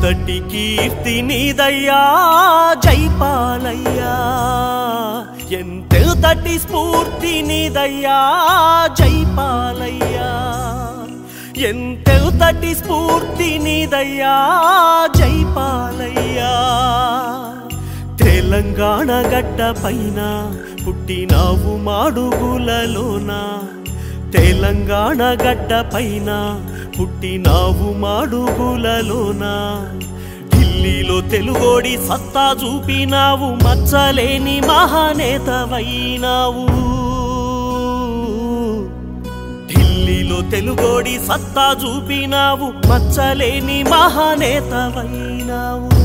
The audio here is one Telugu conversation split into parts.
ఎంతటి కీర్తి నీదయ్యా జైపాలయ్యా ఎంతటి స్ఫూర్తి నీదయ్యా జైపాలయ్యా ఎంతటి స్ఫూర్తి నీదయ్యా జైపాలయ్యా తెలంగాణ గడ్డ పైన పుట్టినావు మాడుగులలోన తెలంగాణ గడ్డ పైన పుట్టినావు మాడుగులలోన ఢిల్లీలో తెలుగోడి సత్తా చూపినావు మచ్చలేని మహానేతవైనావు ఢిల్లీలో తెలుగోడి సత్తా చూపినావు మచ్చలేని మహానేతవైనావు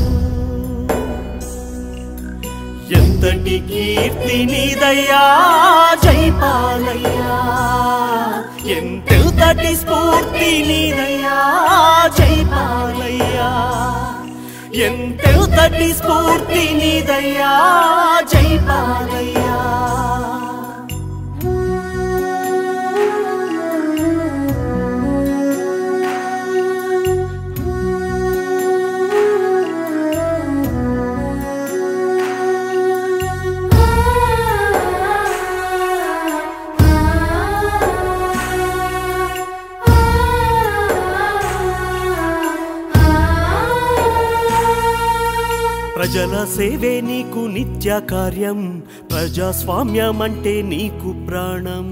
ఎంతటి కీర్తి నీదయ్యా జైపాలయ్యా ఎంతటి స్ఫూర్తి నీదయ్యా జైపాలయ్యా ఎంతటి స్ఫూర్తి నీదయ్యా జైపాలయ్యా ప్రజల సేవే నీకు నిత్య కార్యం ప్రజాస్వామ్యం అంటే నీకు ప్రాణం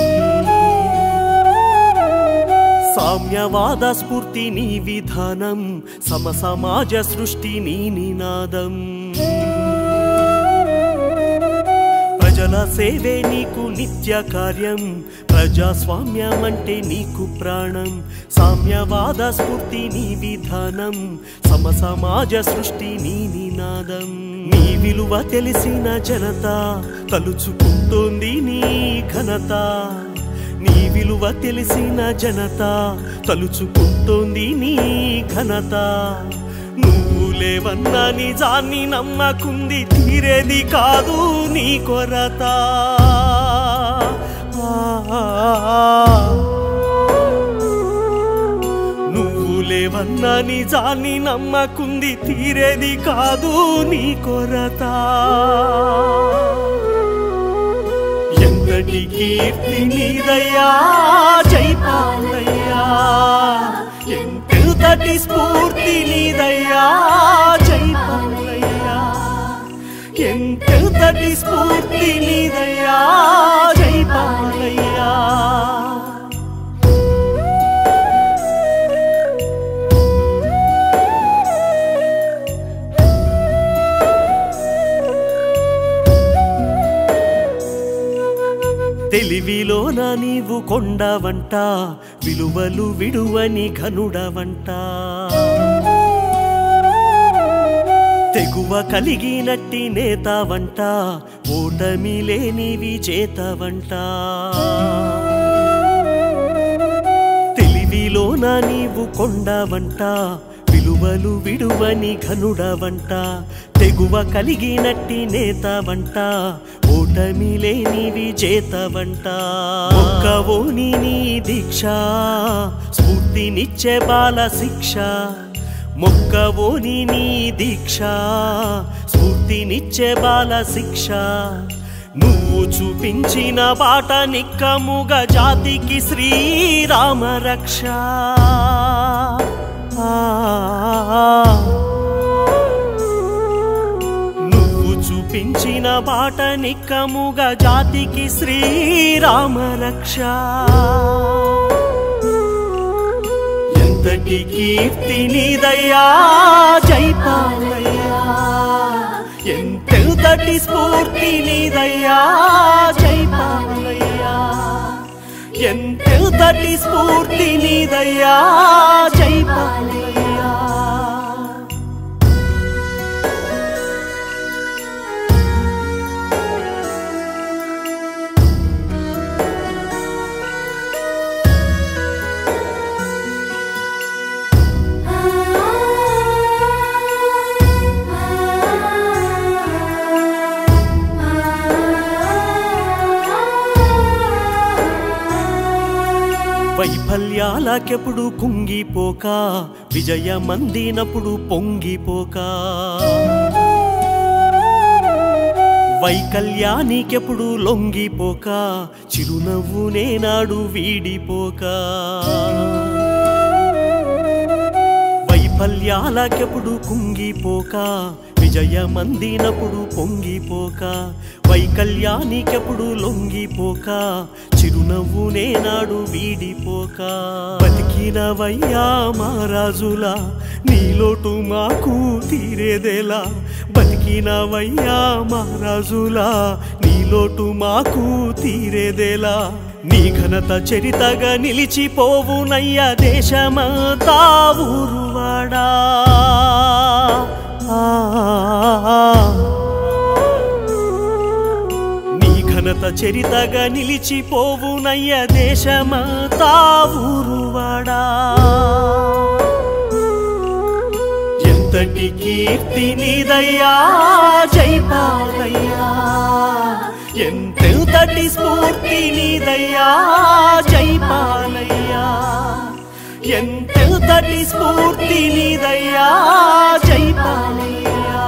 సామ్యవాద స్ఫూర్తి నీ విధానం సమ సమాజ సృష్టి నీ నినాదం ప్రజల సేవే నీకు నిత్య కార్యం ప్రజాస్వామ్యం అంటే నీకు ప్రాణం సామ్యవాద స్ఫూర్తి నీ విధానం సమ సమాజ సృష్టి నీ నినాదం నీ విలువ తెలిసిన జనత తలుచుకుంటోంది నీ ఘనత నీ విలువ తెలిసిన జనత తలుచుకుంటోంది నీ ఘనత నువ్వు లేవన్నా నిజాన్ని నమ్మకుంది తీరేది కాదు నీ కొరత నువ్వు లేవన్నా నిజాన్ని నమ్మకుంది తీరేది కాదు నీ కొరత ఎంతటి కీర్తి నీదయ్యా జైపాలయ్యా ఎంతటి స్ఫూర్తి నీదయ్యా జైపాలయ్యా ఎంతటి స్ఫూర్తి నీదయ్యా జైపాలయ్యా తెలివిలోన నీవు కొండవంట విలువలు విడువని ఘనుడవంట తెగువ కలిగినట్టి నేతవంట ఓటమి లేని విజేతవంట తెలివిలోన నీవు కొండవంట విలువలు విడువని ఘనుడవంట తెగువ కలిగినట్టి నేతవంట ఓటమి లేని విజేతవంట ఒక్కవోని నీ దీక్ష స్ఫూర్తినిచ్చే బాల శిక్ష మొక్కవోని నీ దీక్ష స్ఫూర్తినిచ్చే బాల శిక్ష నువ్వు చూపించిన బాట నిక్కముగా జాతికి శ్రీరామ రక్ష నువ్వు చూపించిన బాట నిక్కముగా జాతికి శ్రీరామ రక్ష ఎంతటి కీర్తి నీదయ్యా జైపాలయ్యా ఎంతటి స్ఫూర్తి నీదయ్యా జైపాలయ్యా ఎంతటి స్ఫూర్తి నీదయ్యా జైపాలయ్యా వైఫల్యాల వైఫల్యాలకెప్పుడు కుంగిపోక విజయమందినప్పుడు పొంగిపోక వైకల్యానికెప్పుడు లొంగిపోక చిరునవ్వునే నాడు వీడిపోక వైఫల్యాలకెప్పుడు కుంగిపోక విజయమందినప్పుడు పొంగిపోక వైకల్యానికెప్పుడు లొంగిపోక చిరునవ్వునే నాడు వీడిపోక బతికినవయ్యా మహారాజులా నీలోటు మాకు తీరేదేలా బతికినవయ్యా మహారాజులా నీలోటు మాకు తీరేదేలా నీ ఘనత చరితగా నిలిచిపోవునయ్యా దేశమంతా ఊరువాడా ఆ, నీ ఘనత చరితగా నిలిచిపోవునయ్యా దేశమంతా ఊరువాడా ఎంతటి కీర్తి నీదయ్యా జైపాలయ్యా ఎంతటి స్ఫూర్తి నీదయ్యా జైపాలయ్యా ఎంతటి స్ఫూర్తి నీదయ్యా జైపాలయ్యా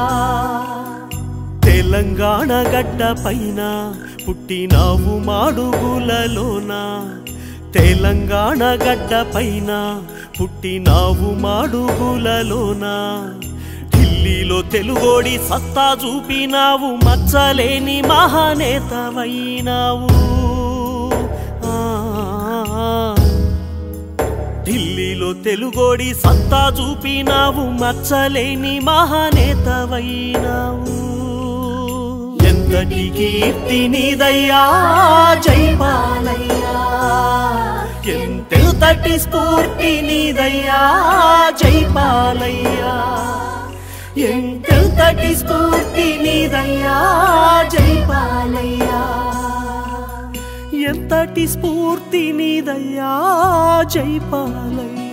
తెలంగాణ గడ్డ పైన పుట్టినావు మాడుగులలోన తెలంగాణ గడ్డ పైన పుట్టినావు మాడుగులలోన ఢిల్లీలో తెలుగోడి సత్తా చూపినావు మచ్చలేని మహానేతవైనావు ఆ ఢిల్లీలో తెలుగోడి సత్తా చూపినావు మచ్చలేని మహానేతవైనావు ఎంతటి కీర్తి నీదయ్యా జైపాలయ్యా ఎంతటి స్ఫూర్తి నీదయ్యా జైపాలయ్యా ఎంతటి స్ఫూర్తి నీదయ్యా జైపాలయ్యా ఎంతటి స్ఫూర్తి నీదయ్యా జైపాలయ్యా